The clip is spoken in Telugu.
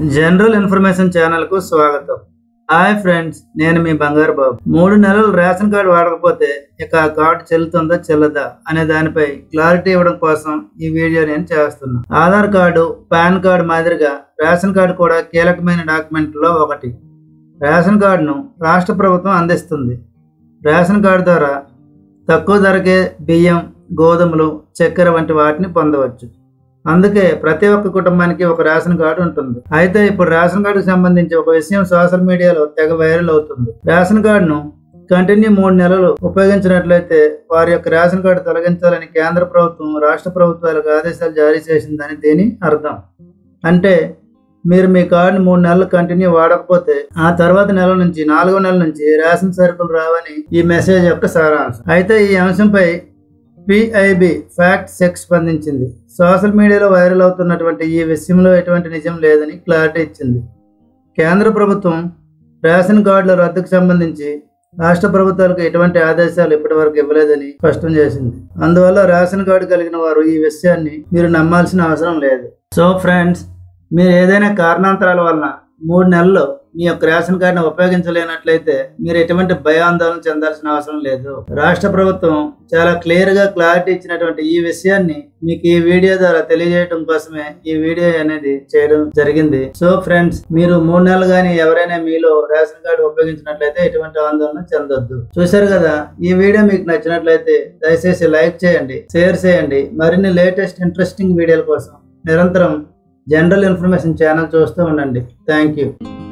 జనరల్ ఇన్ఫర్మేషన్ ఛానల్ కు స్వాగతం హాయ్ ఫ్రెండ్స్ నేను మీ బంగారు బాబు మూడు నెలలు రేషన్ కార్డు వాడకపోతే ఇక ఆ కార్డు చెల్లుతుందా చెల్లదా అనే దానిపై క్లారిటీ ఇవ్వడం కోసం ఈ వీడియో నేను చేస్తున్నా ఆధార్ కార్డు పాన్ కార్డు మాదిరిగా రేషన్ కార్డు కూడా కీలకమైన డాక్యుమెంట్ లో ఒకటి రేషన్ కార్డును రాష్ట్ర ప్రభుత్వం అందిస్తుంది రేషన్ కార్డు ద్వారా తక్కువ ధరకే బియ్యం గోధుమలు చక్కెర వంటి వాటిని పొందవచ్చు అందుకే ప్రతి ఒక్క కుటుంబానికి ఒక రేషన్ కార్డు ఉంటుంది అయితే ఇప్పుడు రేషన్ కార్డుకు సంబంధించి ఒక విషయం సోషల్ మీడియాలో తెగ వైరల్ అవుతుంది రేషన్ కార్డును కంటిన్యూ మూడు నెలలు ఉపయోగించినట్లయితే వారి యొక్క రేషన్ కార్డు తొలగించాలని కేంద్ర ప్రభుత్వం రాష్ట్ర ప్రభుత్వాలకు ఆదేశాలు జారీ చేసిందని దీని అర్థం అంటే మీరు మీ కార్డుని మూడు నెలలు కంటిన్యూ వాడకపోతే ఆ తర్వాత నెల నుంచి నాలుగో నెల నుంచి రేషన్ సరుకులు రావని ఈ మెసేజ్ యొక్క సారాంశం అయితే ఈ అంశంపై పిఐబి ఫ్యాక్ట్ చెక్ స్పందించింది సోషల్ మీడియాలో వైరల్ అవుతున్నటువంటి ఈ విషయంలో ఎటువంటి నిజం లేదని క్లారిటీ ఇచ్చింది కేంద్ర ప్రభుత్వం రేషన్ కార్డుల రద్దుకు సంబంధించి రాష్ట్ర ప్రభుత్వాలకు ఎటువంటి ఆదేశాలు ఇప్పటివరకు ఇవ్వలేదని స్పష్టం చేసింది అందువల్ల రేషన్ కార్డు కలిగిన వారు ఈ విషయాన్ని మీరు నమ్మాల్సిన అవసరం లేదు సో ఫ్రెండ్స్ మీరు ఏదైనా కారణాంతరాల వలన మూడు నెలల్లో మీ యొక్క రేషన్ కార్డును ఉపయోగించలేనట్లయితే మీరు ఎటువంటి భయాందోళన చెందాల్సిన అవసరం లేదు రాష్ట్ర ప్రభుత్వం చాలా క్లియర్ గా క్లారిటీ ఇచ్చినటువంటి ఈ విషయాన్ని మీకు ఈ వీడియో ద్వారా తెలియజేయడం కోసమే ఈ వీడియో అనేది చేయడం జరిగింది సో ఫ్రెండ్స్ మీరు మూడు నెలలు కానీ ఎవరైనా మీలో రేషన్ కార్డు ఉపయోగించినట్లయితే ఎటువంటి ఆందోళన చెందొద్దు చూశారు కదా ఈ వీడియో మీకు నచ్చినట్లయితే దయచేసి లైక్ చేయండి షేర్ చేయండి మరిన్ని లేటెస్ట్ ఇంట్రెస్టింగ్ వీడియోల కోసం నిరంతరం జనరల్ ఇన్ఫర్మేషన్ ఛానల్ చూస్తూ ఉండండి థ్యాంక్ యూ